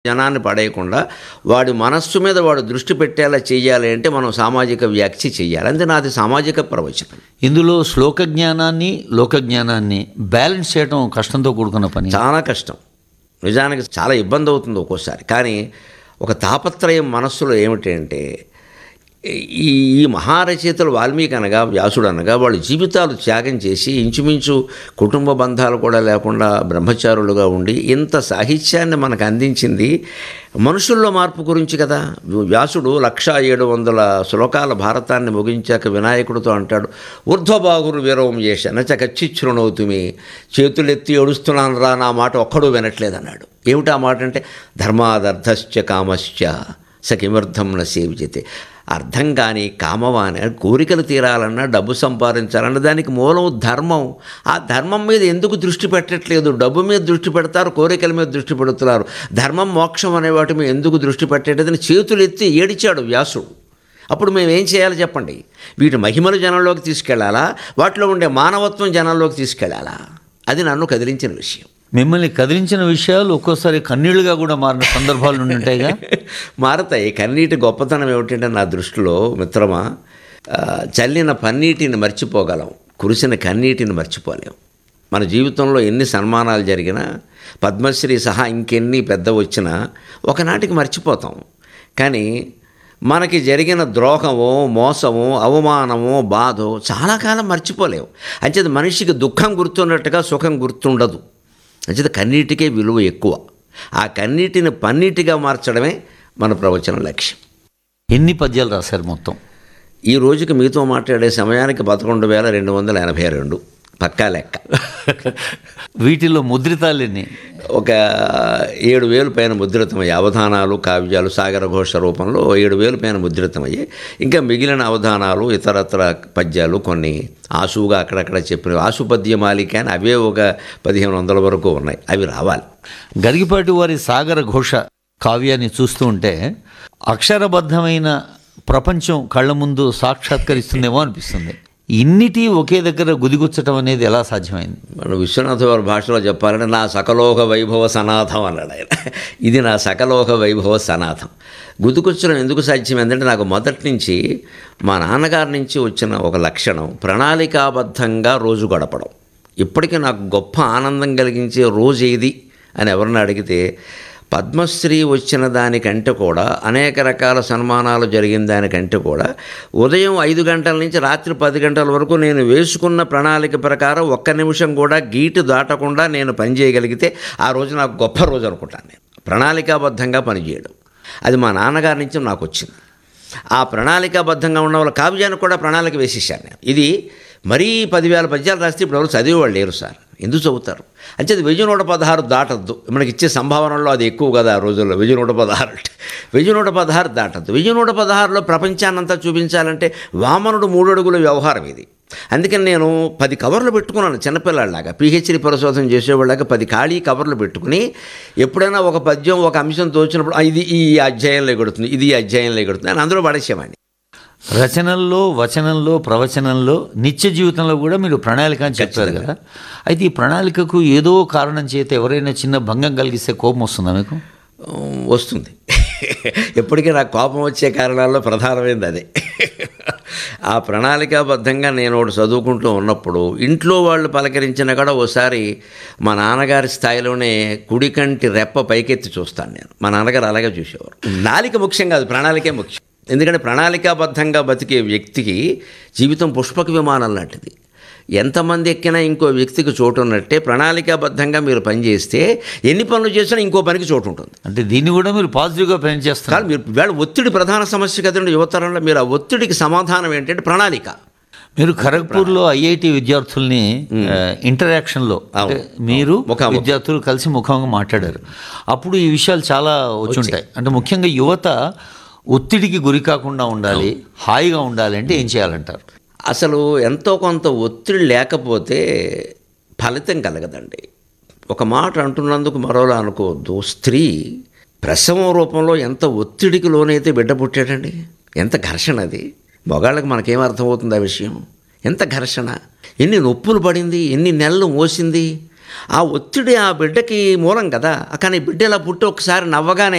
జనాన్ని పడేయకుండా వాడి మనస్సు మీద వాడు దృష్టి పెట్టేలా చేయాలి అంటే మనం సామాజిక వ్యాఖ్య చేయాలి అంతే నాది సామాజిక ప్రవచనం ఇందులో శ్లోక జ్ఞానాన్ని లోక జ్ఞానాన్ని బ్యాలెన్స్ చేయడం కష్టంతో కూడుకున్న పని చాలా కష్టం నిజానికి చాలా ఇబ్బంది అవుతుంది ఒక్కోసారి కానీ ఒక తాపత్రయం మనస్సులో ఏమిటంటే ఈ ఈ మహారచయితలు వాల్మీకి అనగా వ్యాసుడు అనగా వాళ్ళ జీవితాలు త్యాగం చేసి ఇంచుమించు కుటుంబ బంధాలు కూడా లేకుండా బ్రహ్మచారులుగా ఉండి ఇంత సాహిత్యాన్ని మనకు అందించింది మనుషుల్లో మార్పు గురించి కదా వ్యాసుడు లక్ష ఏడు వందల శ్లోకాల భారతాన్ని ముగించాక వినాయకుడితో అంటాడు ఊర్ధ్వబాగురు వీరవం చేశా నచ కచ్చిచ్చునవుతుమి చేతులెత్తి ఏడుస్తున్నాను రా నా మాట ఒక్కడూ వినట్లేదన్నాడు ఏమిటి ఆ మాట అంటే ధర్మాదర్థశ్చ కామశ్చ సకిమర్థం న సేవిజతే అర్థం కానీ కామవాని కోరికలు తీరాలన్నా డబ్బు సంపాదించాలన్నా దానికి మూలం ధర్మం ఆ ధర్మం మీద ఎందుకు దృష్టి పెట్టట్లేదు డబ్బు మీద దృష్టి పెడతారు కోరికల మీద దృష్టి పెడుతున్నారు ధర్మం మోక్షం అనే వాటి మీద ఎందుకు దృష్టి పెట్టేటదని చేతులు ఎత్తి ఏడిచాడు వ్యాసుడు అప్పుడు మేము ఏం చేయాలి చెప్పండి వీటి మహిమలు జనంలోకి తీసుకెళ్లాలా వాటిలో ఉండే మానవత్వం జనంలోకి తీసుకెళ్లాలా అది నన్ను కదిలించిన విషయం మిమ్మల్ని కదిలించిన విషయాలు ఒక్కోసారి కన్నీళ్లుగా కూడా మారిన సందర్భాలు నుండి ఉంటాయిగా మారతాయి కన్నీటి గొప్పతనం ఏమిటంటే నా దృష్టిలో మిత్రమా ఆ, చల్లిన పన్నీటిని మర్చిపోగలం కురిసిన కన్నీటిని మర్చిపోలేం మన జీవితంలో ఎన్ని సన్మానాలు జరిగినా పద్మశ్రీ సహా ఇంకెన్ని పెద్ద వచ్చినా ఒకనాటికి మర్చిపోతాం కానీ మనకి జరిగిన ద్రోహము మోసము అవమానము బాధో చాలా కాలం మర్చిపోలేవు అంచేత మనిషికి దుఃఖం గుర్తున్నట్టుగా సుఖం గుర్తుండదు అంచేత కన్నీటికే విలువ ఎక్కువ ఆ కన్నీటిని పన్నీటిగా మార్చడమే మన ప్రవచన లక్ష్యం ఎన్ని పద్యాలు రాశారు మొత్తం ఈ రోజుకి మీతో మాట్లాడే సమయానికి పదకొండు వేల రెండు వందల ఎనభై రెండు పక్కా లెక్క వీటిలో ముద్రితాలు ఎన్ని ఒక ఏడు వేలు పైన ముద్రితమయ్యాయి అవధానాలు కావ్యాలు సాగర ఘోష రూపంలో ఏడు వేలు పైన ముద్రితమయ్యాయి ఇంకా మిగిలిన అవధానాలు ఇతరత్ర పద్యాలు కొన్ని ఆసుగా అక్కడక్కడ చెప్పిన ఆసు పద్యమాలిక అని అవే ఒక పదిహేను వందల వరకు ఉన్నాయి అవి రావాలి గరిగిపాటి వారి సాగర ఘోష కావ్యాన్ని చూస్తూ ఉంటే అక్షరబద్ధమైన ప్రపంచం కళ్ళ ముందు సాక్షాత్కరిస్తుందేమో అనిపిస్తుంది ఇన్నిటి ఒకే దగ్గర గుదిగుచ్చటం అనేది ఎలా సాధ్యమైంది మన విశ్వనాథ వారి భాషలో చెప్పాలంటే నా సకలోక వైభవ సనాథం అన్నాడు ఆయన ఇది నా సకలోక వైభవ సనాథం గుర్తుకొచ్చడం ఎందుకు సాధ్యమైందంటే నాకు మొదటి నుంచి మా నాన్నగారి నుంచి వచ్చిన ఒక లక్షణం ప్రణాళికాబద్ధంగా రోజు గడపడం ఇప్పటికీ నాకు గొప్ప ఆనందం కలిగించే రోజు ఏది అని ఎవరిని అడిగితే పద్మశ్రీ వచ్చిన దానికంటే కూడా అనేక రకాల సన్మానాలు జరిగిన దానికంటే కూడా ఉదయం ఐదు గంటల నుంచి రాత్రి పది గంటల వరకు నేను వేసుకున్న ప్రణాళిక ప్రకారం ఒక్క నిమిషం కూడా గీటు దాటకుండా నేను పనిచేయగలిగితే ఆ రోజు నాకు గొప్ప రోజు అనుకుంటాను నేను ప్రణాళికాబద్ధంగా పనిచేయడం అది మా నాన్నగారి నుంచి నాకు వచ్చింది ఆ ప్రణాళికాబద్ధంగా ఉన్న వాళ్ళ కావ్యానికి కూడా ప్రణాళిక వేసేసాను నేను ఇది మరీ పదివేల పద్యాలు రాస్తే ఇప్పుడు ఎవరు చదివేవాళ్ళు లేరు సార్ ఎందుకు చదువుతారు అంటే అది వెయ్యి నూట పదహారు దాటద్దు మనకి ఇచ్చే సంభావనలో అది ఎక్కువ కదా ఆ రోజుల్లో వెయ్యి నూట పదహారు అంటే వెయ్యి నూట పదహారు దాటద్దు వెయ్యి నూట పదహారులో ప్రపంచాన్నంతా చూపించాలంటే వామనుడు మూడు అడుగుల వ్యవహారం ఇది అందుకని నేను పది కవర్లు పెట్టుకున్నాను చిన్నపిల్లాడిలాగా పిహెచ్డి పరిశోధన చేసేవాళ్ళగా పది ఖాళీ కవర్లు పెట్టుకుని ఎప్పుడైనా ఒక పద్యం ఒక అంశం తోచినప్పుడు "ఆ, ఇది ఈ అధ్యాయంలో ఎగుడుతుంది ఇది ఈ అధ్యాయంలో ఎగుడుతుంది అని అందులో పడేసేవాడిని రచనల్లో వచనంలో ప్రవచనంలో నిత్య జీవితంలో కూడా మీరు ప్రణాళిక అని చెప్పారు కదా అయితే ఈ ప్రణాళికకు ఏదో కారణం చేత ఎవరైనా చిన్న భంగం కలిగిస్తే కోపం వస్తుందా మీకు ఉమ్, వస్తుంది ఎప్పటికీ నాకు కోపం వచ్చే కారణాల్లో ప్రధానమైనది అదే ఆ ప్రణాళికాబద్ధంగా నేను ఒకటి చదువుకుంటూ ఉన్నప్పుడు ఇంట్లో వాళ్ళు పలకరించిన కూడా ఓసారి మా నాన్నగారి స్థాయిలోనే కుడికంటి రెప్ప పైకెత్తి చూస్తాను నేను మా నాన్నగారు అలాగే చూసేవారు నాలిక ముఖ్యం కాదు ప్రణాళికే ముఖ్యం ఎందుకంటే ప్రణాళికాబద్ధంగా బతికే వ్యక్తికి జీవితం పుష్పక విమానం లాంటిది ఎంతమంది ఎక్కినా ఇంకో వ్యక్తికి చోటు ఉన్నట్టే ప్రణాళికాబద్ధంగా మీరు పనిచేస్తే ఎన్ని పనులు చేసినా ఇంకో పనికి చోటు ఉంటుంది అంటే దీన్ని కూడా మీరు పాజిటివ్గా పని చేస్తారు కానీ మీరు వేళ ఒత్తిడి ప్రధాన సమస్య కదండి యువతరంలో మీరు ఆ ఒత్తిడికి సమాధానం ఏంటంటే ప్రణాళిక మీరు ఖరగ్పూర్లో ఐఐటి విద్యార్థుల్ని ఆ, ఇంటరాక్షన్లో అంటే మీరు ముఖాముఖి. విద్యార్థులు కలిసి ముఖంగా మాట్లాడారు అప్పుడు ఈ విషయాలు చాలా వచ్చి ఉంటాయి అంటే ముఖ్యంగా యువత ఒత్తిడికి గురి కాకుండా ఉండాలి హాయిగా ఉండాలి అంటే ఏం చేయాలంటారు అసలు ఎంతో కొంత ఒత్తిడి లేకపోతే ఫలితం కలగదండి ఒక మాట అంటున్నందుకు మరోలా అనుకోవద్దు స్త్రీ ప్రసవం రూపంలో ఎంత ఒత్తిడికి లోనైతే బిడ్డ పుట్టాడండి ఎంత ఘర్షణ అది మగాళ్ళకి మనకేం అర్థమవుతుంది ఆ విషయం ఎంత ఘర్షణ ఎన్ని నొప్పులు పడింది ఎన్ని నెలలు మోసింది ఆ ఒత్తిడి ఆ బిడ్డకి మూలం కదా కానీ బిడ్డ ఇలా పుట్టి ఒకసారి నవ్వగానే